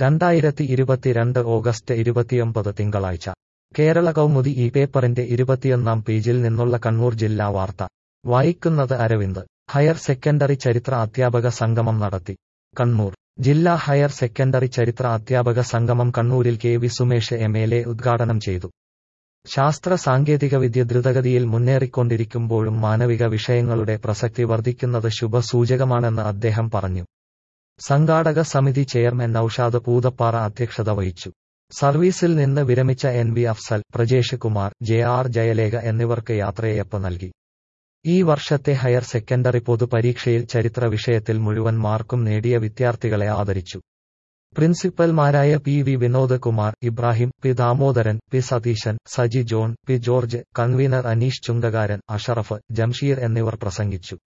രണ്ടായിരത്തി ഇരുപത്തിരണ്ട് ഓഗസ്റ്റ് ഇരുപത്തിയൊമ്പത് തിങ്കളാഴ്ച കേരള കൗമുദി ഈ പേപ്പറിന്റെ ഇരുപത്തിയൊന്നാം പേജിൽ നിന്നുള്ള കണ്ണൂർ ജില്ലാ വാർത്ത വായിക്കുന്നത് അരവിന്ദ് ഹയർ സെക്കൻഡറി ചരിത്ര അധ്യാപക സംഗമം നടത്തി കണ്ണൂർ ജില്ലാ ഹയർ സെക്കൻഡറി ചരിത്ര അധ്യാപക സംഗമം കണ്ണൂരിൽ K V Sumesh M L A ഉദ്ഘാടനം ചെയ്തു ശാസ്ത്ര സാങ്കേതികവിദ്യ ദ്രുതഗതിയിൽ മുന്നേറിക്കൊണ്ടിരിക്കുമ്പോഴും മാനവിക വിഷയങ്ങളുടെ പ്രസക്തി വർദ്ധിക്കുന്നത് ശുഭസൂചകമാണെന്ന് അദ്ദേഹം പറഞ്ഞു സംഘാടക സമിതി ചെയർമാൻ നൌഷാദ് പൂതപ്പാറ അധ്യക്ഷത വഹിച്ചു സർവീസിൽ നിന്ന് വിരമിച്ച N V Afsal Prajesh Kumar J R Jayalekha എന്നിവർക്ക് യാത്രയയപ്പ് നൽകി ഈ വർഷത്തെ ഹയർ സെക്കൻഡറി പൊതുപരീക്ഷയിൽ ചരിത്ര വിഷയത്തിൽ മുഴുവൻ മാർക്കും നേടിയ വിദ്യാർത്ഥികളെ ആദരിച്ചു പ്രിൻസിപ്പൽമാരായ P V Vinod Kumar Ibrahim P Damodaran P Satheesan Saji John P George convener Aneesh Chunkakaran Ashraf Jamsheer എന്നിവർ പ്രസംഗിച്ചു